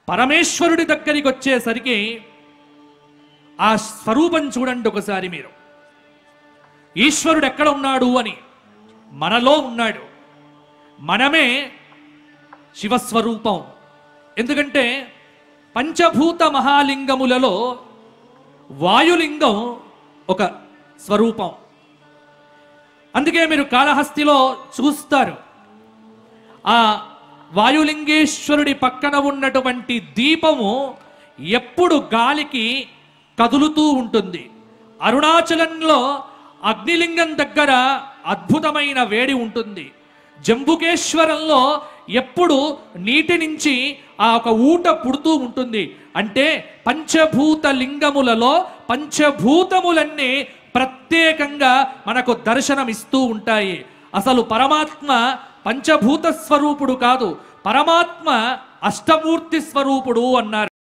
పరమేశ్వరుడి దగ్గరికి వచ్చేసరికి ఆ స్వరూపం చూడండి ఒకసారి మీరు ఈశ్వరుడు ఎక్కడ ఉన్నాడు అని మనలో ఉన్నాడు మనమే శివస్వరూపం ఎందుకంటే పంచభూత మహాలింగములలో వాయులింగం ఒక స్వరూపం అందుకే మీరు కాళహస్తిలో చూస్తారు ఆ వాయులింగేశ్వరుడి పక్కన ఉన్నటువంటి దీపము ఎప్పుడు గాలికి కదులుతూ ఉంటుంది అరుణాచలంలో అగ్నిలింగం దగ్గర అద్భుతమైన వేడి ఉంటుంది జంబుకేశ్వరంలో ఎప్పుడు నీటి నుంచి ఆ ఒక ఊట పుడుతూ ఉంటుంది అంటే పంచభూత లింగములలో పంచభూతములన్నీ ప్రత్యేకంగా మనకు దర్శనమిస్తూ ఉంటాయి అసలు పరమాత్మ పంచభూత స్వరూపుడు కాదు పరమాత్మ అష్టమూర్తి స్వరూపుడు అన్నారు